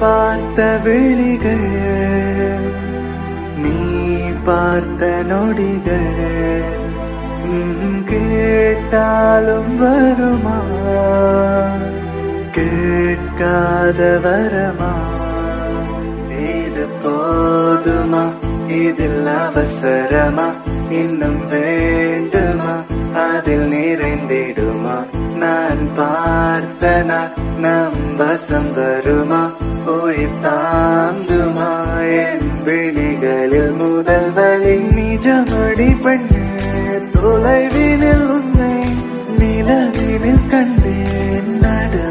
பார்த்த விழிகள் நீ பார்த்த நொடிகள் ம்ஹும், கேட்டாலும் வருமா கேட்காத வரமா இது போதுமா இதில் அவசரமா இன்னும் வேண்டுமா அதில் நிறைந்திடுமா நான் பார்த்த நாள் நம் வசம் வருமா உயிர் தாங்குமா என் விழிகளில் முதல் வழி நிஜமடி பெண்ணே தொலைவினில் உன்னை நிலவினில் கண்டேன் நடு